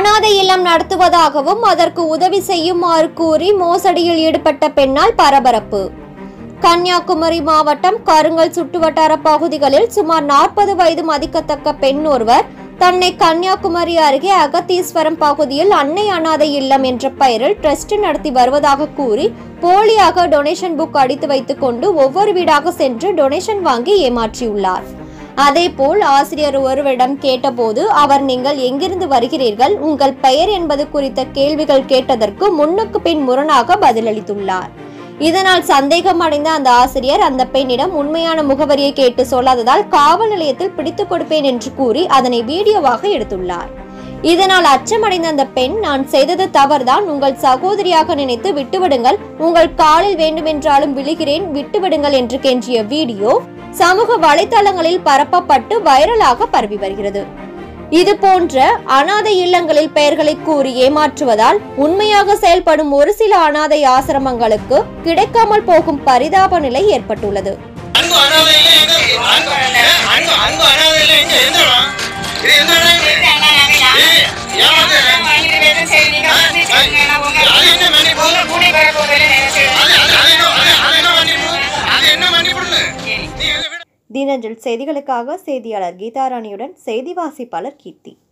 அனாதை இல்லம் நடத்துவதாகவும் அதற்கு உதவி செய்யுமாறு கூறி மோசடியில் ஈடுபட்ட பெண்ணால் பரபரப்பு கன்னியாகுமரி மாவட்டம் கருங்கல் சுற்றுவட்டார பகுதிகளில் சுமார் நாற்பது வயது மதிக்கத்தக்க பெண் ஒருவர் தன்னை கன்னியாகுமரி அருகே அகத்தீஸ்வரம் பகுதியில் அன்னை அனாதை இல்லம் என்ற பெயரில் ட்ரஸ்ட் நடத்தி வருவதாக கூறி போலியாக டொனேஷன் புக் அடித்து வைத்துக் கொண்டு ஒவ்வொரு வீடாக சென்று டொனேஷன் வாங்கி ஏமாற்றியுள்ளார் அதேபோல் ஆசிரியர் ஒருவரிடம் கேட்டபோது அவர் நீங்கள் எங்கிருந்து வருகிறீர்கள் உங்கள் பெயர் என்பது குறித்த கேள்விகள் கேட்டதற்கு முன்னுக்கு பின் முரணாக பதிலளித்துள்ளார் இதனால் சந்தேகம் அடைந்த அந்த ஆசிரியர் அந்த பெண்ணிடம் உண்மையான முகவரியை கேட்டு சொல்லாததால் காவல் நிலையத்தில் பிடித்துக் கொடுப்பேன் என்று கூறி அதனை வீடியோவாக எடுத்துள்ளார் இதனால் அச்சமடைந்த அந்த பெண் நான் செய்தது தவறுதான் உங்கள் சகோதரியாக நினைத்து விட்டுவிடுங்கள் உங்கள் காலில் வேண்டுமென்றாலும் விழுகிறேன் விட்டுவிடுங்கள் என்று கெஞ்சிய வீடியோ சமூக வலைதளங்களில் பரப்பப்பட்டு வைரலாக பரவி வருகிறது இது போன்ற அனாதை இல்லங்களில் பெயர்களை கூறி ஏமாற்றுவதால் உண்மையாக செயல்படும் ஒரு சில அனாதை ஆசிரமங்களுக்கு கிடைக்காமல் போகும் பரிதாப நிலை ஏற்பட்டுள்ளது அன்பு அனாதையில எங்க அன்பு அன்பு அன்பு அனாதையில எங்க எந்த இடம்? இது எந்த இடம் இது? ஏய், ஏமாத்துற. அது என்ன மன்னிப்பு? அது அது அது என்ன அது அது என்ன மன்னிப்பு? அது என்ன மன்னிப்பு இல்ல? நீ எங்க வீடு தினஞ்சல் செய்திகளுக்காக செய்தியாளர் கீதாராணியுடன் செய்தி வாசிப்பாளர் கீர்த்தி